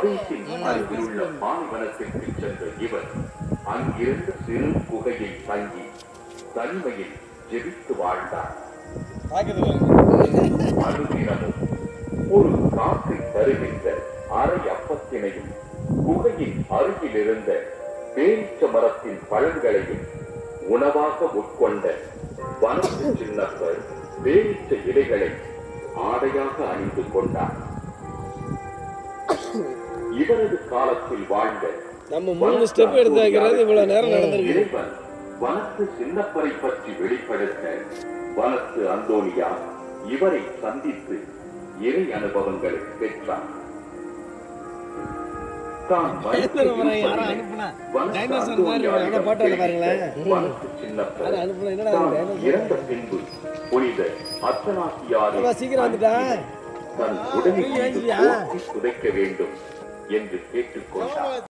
அபயத்தின் அருகிலுள்ள பாலைவனத்திற்கு சென்ற இவர் அங்கிருந்த சிறு குகையில் தங்கி தனிமையில் ஜெபித்து வாழ்ந்தார் அனுதினமும் ஒரு காக்கை தருகின்ற அரை அப்பத்தினையும் குகையின் அருகில் இருந்த பேரிச்ச மரத்தின் பழங்களையும் உணவாக உட்கொண்ட வனத்து சின்னப்பர் பேரிச்ச இலைகளை ஆடையாக அணிந்து கொண்டார் இவரது காலத்தில் வாழ்ந்த நம்ம மூணு ஸ்டெப் எடுத்து வைக்கிறது இவ்வளவு நேரம் நடந்திருக்கு இறைவன் வனத்து சின்னப்பரை பற்றி வெளிப்படுத்த வனத்து அந்தோனியா இவரை சந்தித்து இறை அனுபவங்களை பெற்றார் தான் பயங்கரமான யாரோ அனுப்புனா. டைனோசர் மாதிரி எவனோ photo ல பாருங்களேன். வனத்து சின்னப்பர் யாரோ அனுப்புனா, என்னடா இது தான் டைனோசர்? இறந்த பின்பு புனித அத்தனாசியாரை அப்பா, சீக்கிரம் வந்துட்டா. தன் உடலில் தூக்கி ஏஞ்சியா? புதைக்க வேண்டும் என்று கேட்டுக்கொண்டார்